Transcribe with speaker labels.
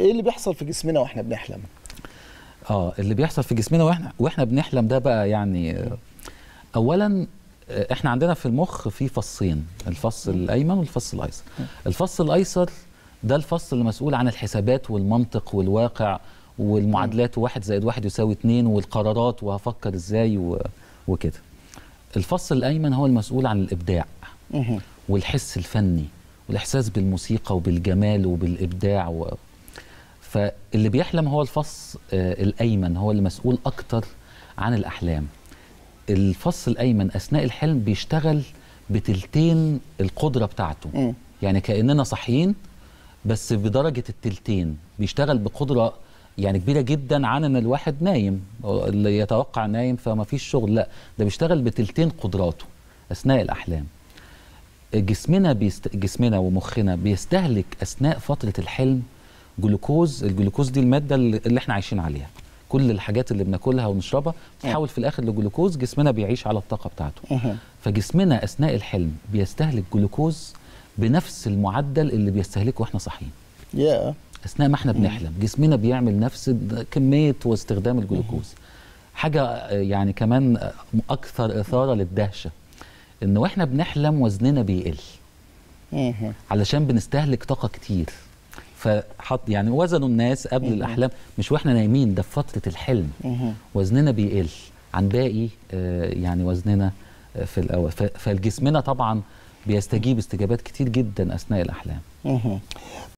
Speaker 1: ايه اللي بيحصل في جسمنا واحنا بنحلم
Speaker 2: اه اللي بيحصل في جسمنا واحنا واحنا بنحلم ده بقى يعني آه، اولا آه، احنا عندنا في المخ في فصين الفص الايمن والفص الايسر الفص الايسر ده الفص اللي مسؤول عن الحسابات والمنطق والواقع والمعادلات وواحد زائد واحد يساوي اتنين والقرارات وهفكر ازاي و- وكده الفص الايمن هو المسؤول عن الابداع
Speaker 1: مهم.
Speaker 2: والحس الفني والاحساس بالموسيقى وبالجمال وبالابداع و... فاللي بيحلم هو الفص آه، الايمن هو اللي مسؤول اكتر عن الاحلام الفص الايمن اثناء الحلم بيشتغل بتلتين القدره بتاعته
Speaker 1: مم.
Speaker 2: يعني كاننا صاحيين بس بدرجه التلتين بيشتغل بقدره يعني كبيره جدا عن ان الواحد نايم أو اللي يتوقع نايم فما فيش شغل لا ده بيشتغل بتلتين قدراته اثناء الاحلام جسمنا بيست... جسمنا ومخنا بيستهلك اثناء فتره الحلم جلوكوز الجلوكوز دي الماده اللي اللي احنا عايشين عليها كل الحاجات اللي بناكلها ونشربها بتتحول في الاخر لجلوكوز جسمنا بيعيش على الطاقه بتاعته
Speaker 1: مهم.
Speaker 2: فجسمنا اثناء الحلم بيستهلك جلوكوز بنفس المعدل اللي بيستهلكه واحنا صاحيين
Speaker 1: يا
Speaker 2: اثناء ما احنا بنحلم جسمنا بيعمل نفس الد- كميه واستخدام الجلوكوز حاجه آه، يعني كمان آه، اكثر اثاره للدهشه ان واحنا بنحلم وزننا بيقل
Speaker 1: مهم.
Speaker 2: علشان بنستهلك طاقه كتير فحط يعني وزنوا الناس قبل الاحلام مش واحنا نايمين ده في فتره الحلم
Speaker 1: مهم.
Speaker 2: وزننا بيقل عن باقي آه، يعني وزننا آه، في الاول ف- فالجسمنا طبعا بيستجيب استجابات كتير جدا اثناء الاحلام
Speaker 1: مهم.